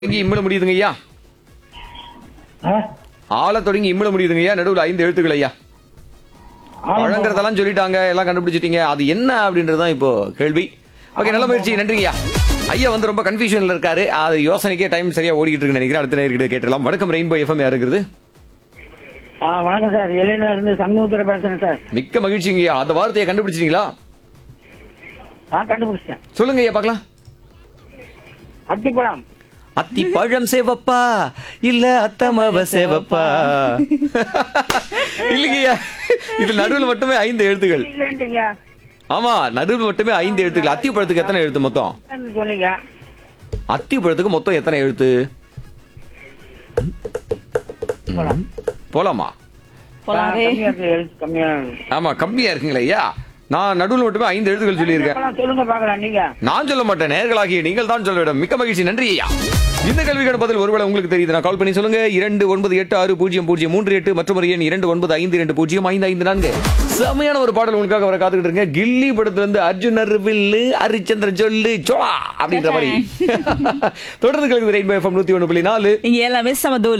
தொடங்கி இம்மிட முடியுதுங்க ஐயா ஆ? ஆள தொடங்கி இம்மிட முடியுதுங்க ஐயா நடுவுல ஐந்து எழுத்துக்கள் ஐயா ஆலமரம். வழங்குறதெல்லாம் சொல்லிட்டாங்க எல்லாம் கண்டுபிடிச்சிட்டீங்க அது என்ன அப்படின்றதுதான் இப்போ கேள்வி ஓகே நல்ல முயற்சி நன்றிங்க ஐயா ஐயா வந்து ரொம்ப கன்ஃபியூஷன்ல இருக்காரு அது யோசனைக்கே டைம் சரியா ஓடிக்கிட்டு இருக்குன்னு நினைக்கிறேன் அடுத்த நேர்கிட்ட கேட்டலாம் வணக்கம் ரெயின்போ எஃப்எம் யார் இருக்குது ஆ வணக்கம் சார் எல்லையில இருந்து சண்முகத்துல பேசுறேன் சார் மிக்க மகிழ்ச்சிங்க ஐயா அந்த வார்த்தையை கண்டுபிடிச்சிட்டீங்களா ஆ கண்டுபிடிச்சிட்டேன் சொல்லுங்க ஐயா பார்க்கலாம் அத்திப்பழம் அத்தி பழம் சேவப்பா இல்ல அத்தமவ சேவப்பா இல்லைங்கய்யா இது நடுவில் மட்டுமே ஐந்து எழுத்துக்கள் இல்லைன்றீங்க ஆமா நடுவில் மட்டுமே ஐந்து எழுத்துக்கள் அத்தி பழத்துக்கு எத்தனை எழுத்து மொத்தம் என்னன்னு சொன்னீங்க அத்தி பழத்துக்கு மொத்தம் எத்தனை எழுத்து பழம். போலாமா போலாவே கம்மியா இருக்கு, எழுத்து கம்மியா இருக்கு. ஆமா கம்மியா இருக்குங்களா ஐயா நான் நடுவில் மட்டுமே ஐந்து எழுத்துக்கள் சொல்லியிருக்கேன் பழம் சொல்லுங்க பாக்கலாம் நீங்க நான் சொல்ல மாட்டேன் நேர்களாகிய நீங்கள் தான் சொல்ல வேண்டும் மிக்க மகிழ்ச்சி நன்றி ஐயா இந்த கேள்விக்கான பதில் ஒருவேளை உங்களுக்கு தெரியுது நான் கால் பண்ணி சொல்லுங்க இரண்டு ஒன்பது எட்டு ஆறு பூஜ்ஜியம் பூஜ்ஜியம் மூன்று எட்டு மற்றும் ஒரு எண் இரண்டு ஒன்பது ஐந்து இரண்டு பூஜ்ஜியம் ஐந்து ஐந்து நான்கு செமையான ஒரு பாடல் உங்களுக்காக வர காத்துக்கிட்டு இருங்க கில்லி படத்துல இருந்து அர்ஜுனர் வில்லு ஹரிச்சந்திரன் சொல்லு சோழா அப்படின்ற மாதிரி தொடர்ந்து கேளுங்க ரெயின்போ எஃப்எம் நூத்தி ஒன்று புள்ளி நாலு இங்க எல்லாமே சமதூள்